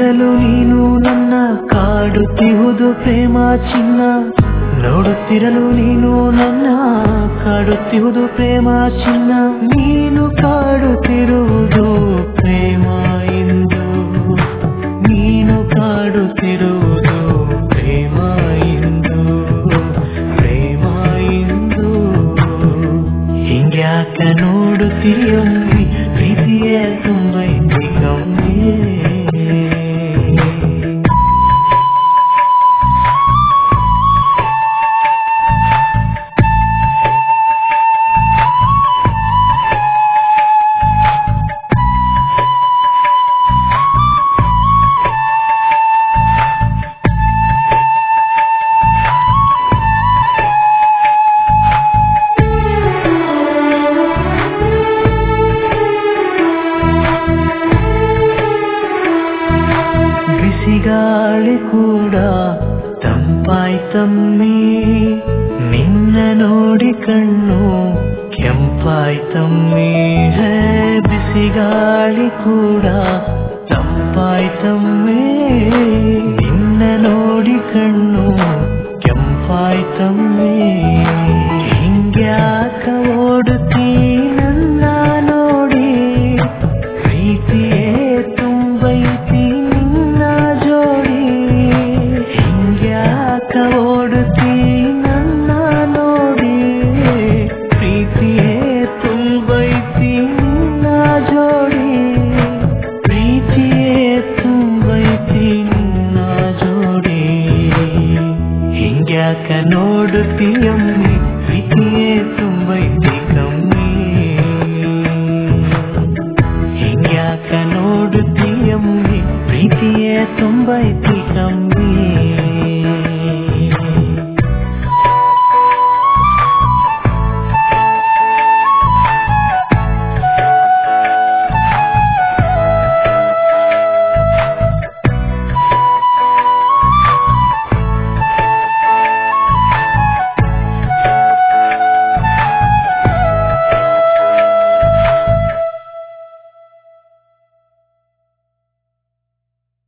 ನೋಡುತ್ತಿರಲು ನೀನು ನನ್ನ ಕಾಡುತ್ತಿರುವುದು ಪ್ರೇಮ ಚಿನ್ನ ನೋಡುತ್ತಿರಲು ನೀನು ನನ್ನ ಕಾಡುತ್ತಿರುವುದು ಪ್ರೇಮ ಚಿನ್ನ ನೀನು ಕಾಡುತ್ತಿರುವುದು ಪ್ರೇಮ ಎಂದು ನೀನು ಕಾಡುತ್ತಿರುವುದು ಪ್ರೇಮ ಎಂದು ಪ್ರೇಮ ಎಂದು ಹಿಂಗ್ಯಾಕ ನೋಡುತ್ತೀಯೊಮ್ಮೆ ಪ್ರೀತಿಯ ತುಂಬೈತಿ ಕಮ್ಮಿ ಬಿಸಿಗಾಳಿ ಕೂಡ ತಂಪಾಯ್ತಮ್ಮಿ ನಿನ್ನ ನೋಡಿ ಕಣ್ಣು ಕೆಂಪಾಯ್ತಮ್ಮಿ ಹೇ ಬಿಸಿಗಾಳಿ ಕೂಡ ತಂಪಾಯ್ತಮ್ಮಿ ನಿನ್ನ ನೋಡಿ ಕಣ್ಣು ಕೆಂಪಾಯ್ತಮ್ಮಿ ಹಿಂಗ್ಯಾ